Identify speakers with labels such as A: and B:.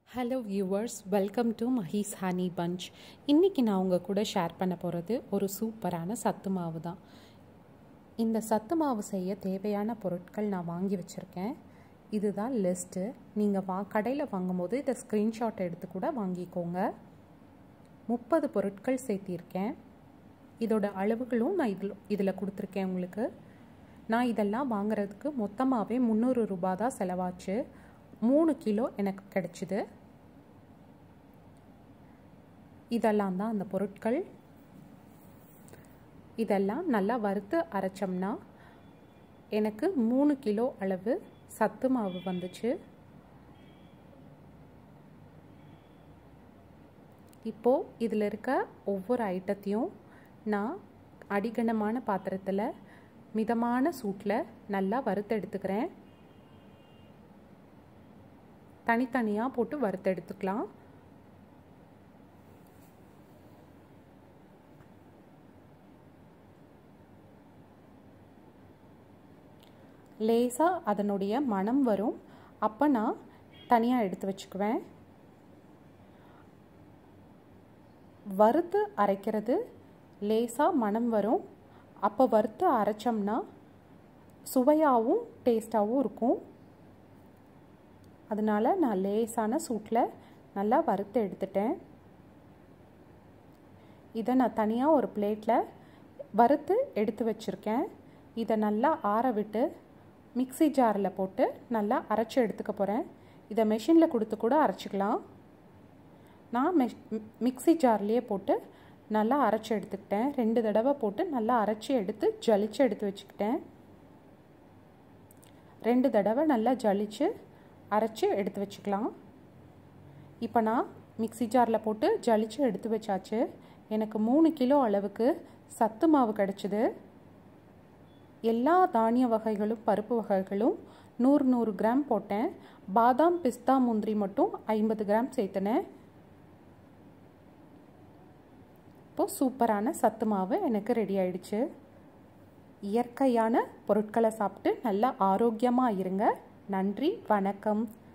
A: hello viewers welcome to Mahi's honey punch இன்றைக்கி நான் உங்கள் கூட ஷேர் பண்ண போகிறது ஒரு சூப்பரான சத்து மாவு தான் இந்த சத்து மாவு செய்ய தேவையான பொருட்கள் நான் வாங்கி வச்சுருக்கேன் இதுதான் லிஸ்ட்டு நீங்கள் வா கடையில் வாங்கும்போது இதை ஸ்க்ரீன்ஷாட் எடுத்து கூட வாங்கிக்கோங்க முப்பது பொருட்கள் சேர்த்திருக்கேன் இதோட அளவுகளும் நான் இதில் இதில் கொடுத்துருக்கேன் உங்களுக்கு நான் இதெல்லாம் வாங்குறதுக்கு மொத்தமாகவே முந்நூறு ரூபா தான் செலவாச்சு மூணு கிலோ எனக்கு கிடைச்சிது இதெல்லாம் தான் அந்த பொருட்கள் இதெல்லாம் நல்லா வறுத்து அரைச்சோம்னா எனக்கு மூணு கிலோ அளவு சத்து மாவு வந்துச்சு இப்போது இதில் இருக்க ஒவ்வொரு ஐட்டத்தையும் நான் அடிகனமான பாத்திரத்தில் மிதமான சூட்டில் நல்லா வறுத்து எடுத்துக்கிறேன் தனித்தனியாக போட்டு வறுத்து எடுத்துக்கலாம் லேசாக அதனுடைய மனம் வரும் அப்போ நான் தனியாக எடுத்து வச்சுக்குவேன் வறுத்து அரைக்கிறது லேசாக மனம் வரும் அப்போ வறுத்து அரைச்சோம்னா சுவையாகவும் டேஸ்ட்டாகவும் இருக்கும் அதனால் நான் லேசான சூட்டில் நல்லா வறுத்து எடுத்துட்டேன் இதை நான் தனியாக ஒரு பிளேட்டில் வறுத்து எடுத்து வச்சுருக்கேன் இதை நல்லா ஆற விட்டு மிக்சி ஜாரில் போட்டு நல்லா அரைச்சி எடுத்துக்க போகிறேன் இதை மெஷினில் கொடுத்து கூட அரைச்சிக்கலாம் நான் மெஷ் மிக்சி ஜார்லேயே போட்டு நல்லா அரைச்சி எடுத்துக்கிட்டேன் ரெண்டு தடவை போட்டு நல்லா அரைச்சி எடுத்து ஜலிச்சு எடுத்து வச்சுக்கிட்டேன் ரெண்டு தடவை நல்லா ஜலிச்சு அரைச்சி எடுத்து வச்சுக்கலாம் இப்போ நான் மிக்சி ஜாரில் போட்டு ஜலிச்சு எடுத்து வச்சாச்சு எனக்கு மூணு கிலோ அளவுக்கு சத்து மாவு கிடச்சிது எல்லா தானிய வகைகளும் பருப்பு வகைகளும் நூறு நூறு கிராம் போட்டேன் பாதாம் பிஸ்தா முந்திரி மட்டும் ஐம்பது கிராம் சேர்த்துனேன் இப்போது சூப்பரான சத்து மாவு எனக்கு ரெடி ஆயிடுச்சு இயற்கையான பொருட்களை சாப்பிட்டு நல்லா ஆரோக்கியமாக இருங்க நன்றி வணக்கம்